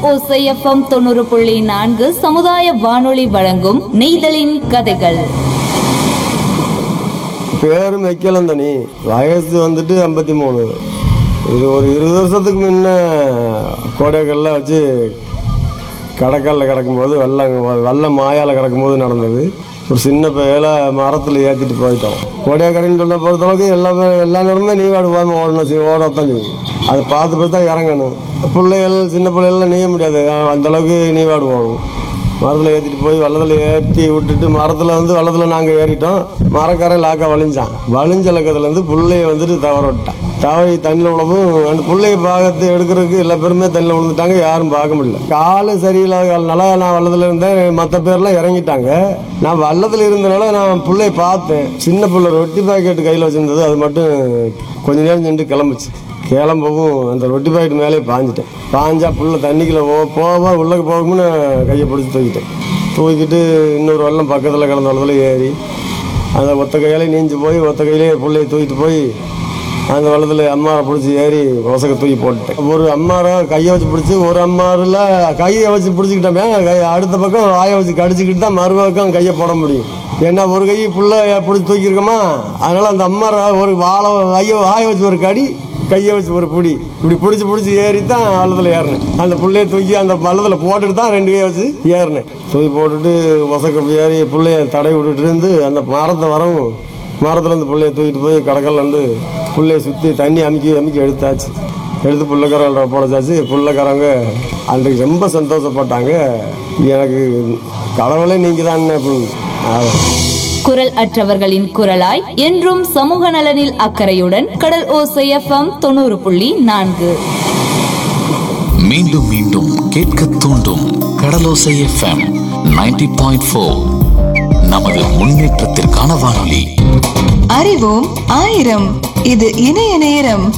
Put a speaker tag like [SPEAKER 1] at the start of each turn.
[SPEAKER 1] ஓசைஎஃப்எம் தொண்ணூறு புள்ளி நான்கு சமுதாய வானொலி வழங்கும் நெய்தலின் கதைகள்
[SPEAKER 2] பேரும் வைக்கலாம் தனி வயசு வந்துட்டு ஐம்பத்தி மூணு இது ஒரு இருபது வருஷத்துக்கு முன்ன கோடைக்கல்ல வச்சு கடற்கல்ல கிடக்கும்போது வெள்ளம் வெள்ளம் மாயால் கிடக்கும்போது நடந்தது ஒரு சின்ன பையில மரத்தில் ஏற்றிட்டு போயிட்டோம் கோடைக்கரைன்னு சொன்ன பொறுத்தளவுக்கு எல்லாமே எல்லா நேரமே நீவாடு போகாமல் ஓடணும் சரி ஓடத்தான் செய்யும் அதை பார்த்து பார்த்து தான் இறங்கணும் பிள்ளைகள் சின்ன பிள்ளைகள்லாம் நீய முடியாது அந்த அளவுக்கு நீவாடு போகணும் மரத்தில் ஏற்றிட்டு போய் வெள்ளத்தில் ஏற்றி விட்டுட்டு மரத்தில் வந்து வெள்ளத்தில் நாங்கள் ஏறிட்டோம் மரக்காரன் லாக்கா வலிஞ்சான் வலிஞ்ச லக்கத்துலேருந்து புள்ளைய வந்துட்டு தவற விட்டான் தவறி தண்ணியில் விழவும் அந்த புள்ளைய பார்த்து எடுக்கிறதுக்கு எல்லா பேருமே தண்ணியில் விழுந்துட்டாங்க யாரும் பார்க்க முடியல காலு சரியில்லாத காலனால நான் வெள்ளத்தில் இருந்தேன் மற்ற பேர்லாம் இறங்கிட்டாங்க நான் வெள்ளத்தில் இருந்தனால நான் பிள்ளைய பார்த்தேன் சின்ன பிள்ளை ரொட்டி பாக்கெட் கையில் வச்சிருந்தது அது மட்டும் கொஞ்ச நேரம் நின்று கிளம்புச்சு கிளம்பவும் அந்த ரொட்டி பாக்கெட் மேலே பாஞ்சிட்டேன் பாஞ்சா புள்ள தண்ணிக்குள்ள போ போக உள்ளக்கு போகும்னு கையை பிடிச்சி தூக்கிட்டேன் தூக்கிட்டு இன்னொரு வெள்ளம் பக்கத்தில் கிடந்த வெள்ளத்தில் ஏறி அந்த ஒத்த கையாலே நீஞ்சு போய் ஒத்த கையிலே பிள்ளைய தூக்கிட்டு போய் அந்த வெள்ளத்தில் அம்மாரை பிடிச்சி ஏறி ஒசக்க தூக்கி போட்டுட்டேன் ஒரு அம்மாரை கையை வச்சு பிடிச்சி ஒரு அம்மாரில் கையை வச்சு பிடிச்சிக்கிட்டோமே கை அடுத்த பக்கம் வாயை வச்சு கடிச்சிக்கிட்டு தான் மறுபக்கம் கையை போட முடியும் ஏன்னா ஒரு கை புள்ள பிடிச்சி தூக்கியிருக்கோமா அதனால அந்த அம்மாரை ஒரு வாழை கையை வாயை வச்சு ஒரு கடி கையை வச்சு ஒரு பிடி இப்படி பிடிச்சி பிடிச்சி ஏறி தான் வள்ளத்தில் ஏறினேன் அந்த புள்ளைய தூக்கி அந்த வள்ளத்தில் போட்டுட்டு தான் ரெண்டு கையை வச்சு ஏறினேன் தூக்கி போட்டுட்டு ஒசக்க ஏறி புள்ளைய தடை விட்டுட்டு இருந்து அந்த மரத்தை வரவும் மரத்துல இருந்து புள்ளைய தூக்கிட்டு போய் கடற்கல்ல இருந்து புள்ளைய சுற்றி தண்ணி அமுக்கி அமுக்கி எடுத்தாச்சு எடுத்து புள்ளக்காரங்க போடச்சாச்சு புள்ளக்காரங்க அன்றைக்கு ரொம்ப சந்தோஷப்பட்டாங்க எனக்கு கடவுளே நீங்கள் தான்
[SPEAKER 1] குரல் அற்றவர்களின் குரலாய் என்றும் சமூக நலனில் அக்கறையுடன் கடல் ஓசைஎஃப்எம் தொண்ணூறு புள்ளி நான்கு
[SPEAKER 3] மீண்டும் மீண்டும் கேட்க தூண்டும் கடலோசை எஃப்எம் 90.4 பாயிண்ட் ஃபோர் நமது முன்னேற்றத்திற்கான வானொலி
[SPEAKER 4] அறிவோம் ஆயிரம் இது இணைய நேரம்